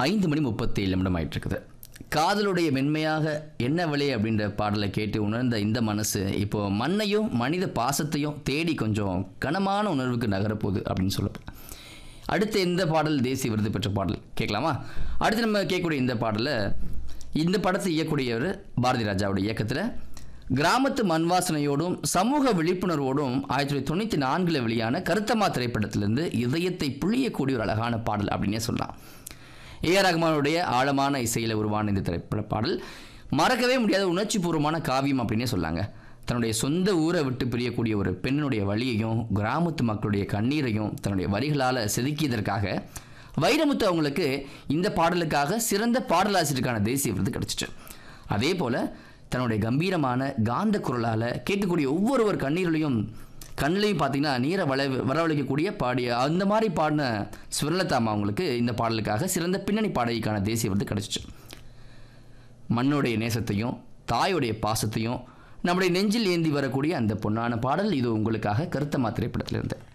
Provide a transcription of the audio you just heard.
ஐந்து மணி முப்பத்தேழு நிமிடம் ஆயிட்டு இருக்குது காதலுடைய மென்மையாக என்ன விலை அப்படின்ற பாடலை கேட்டு உணர்ந்த இந்த மனசு இப்போ மண்ணையும் மனித பாசத்தையும் தேடி கொஞ்சம் கனமான உணர்வுக்கு நகரப்போகுது அப்படின்னு சொல்லப்போம் அடுத்து இந்த பாடல் தேசிய விருது பெற்ற பாடல் கேட்கலாமா அடுத்து நம்ம கேட்கக்கூடிய இந்த பாடலை இந்த படத்தை இயக்கக்கூடியவர் பாரதி ராஜாவுடைய இயக்கத்தில் கிராமத்து மண் வாசனையோடும் சமூக விழிப்புணர்வோடும் ஆயிரத்தி தொள்ளாயிரத்தி தொண்ணூற்றி நான்கில் வெளியான கருத்தம்மா திரைப்படத்திலிருந்து இதயத்தை புளியக்கூடிய ஒரு அழகான பாடல் அப்படின்னே சொல்லலாம் ஏ ஆர் ரஹ்மானுடைய ஆழமான இசையில் உருவான இந்த திரைப்பட பாடல் மறக்கவே முடியாத உணர்ச்சிபூர்வமான காவியம் அப்படின்னே சொல்லாங்க தன்னுடைய சொந்த ஊரை விட்டு பிரியக்கூடிய ஒரு பெண்ணுடைய வழியையும் கிராமத்து மக்களுடைய கண்ணீரையும் தன்னுடைய வரிகளால் செதுக்கியதற்காக வைரமுத்து அவங்களுக்கு இந்த பாடலுக்காக சிறந்த பாடலாசிரியருக்கான தேசிய விருது கிடைச்சிச்சு அதே போல் தன்னுடைய கம்பீரமான காந்த குரலால் கேட்கக்கூடிய ஒவ்வொருவர் கண்ணீரிலையும் கண்ணிலையும் பார்த்தீங்கன்னா நீரை வள வரவழைக்கக்கூடிய பாடிய அந்த மாதிரி பாடின ஸ்வர்ணதாமா அவங்களுக்கு இந்த பாடலுக்காக சிறந்த பின்னணி பாடகிக்கான தேசிய விருது கிடைச்சிச்சு மண்ணுடைய நேசத்தையும் தாயுடைய பாசத்தையும் நம்முடைய நெஞ்சில் ஏந்தி வரக்கூடிய அந்த பொன்னான பாடல் இது உங்களுக்காக கருத்தமா திரைப்படத்திலிருந்து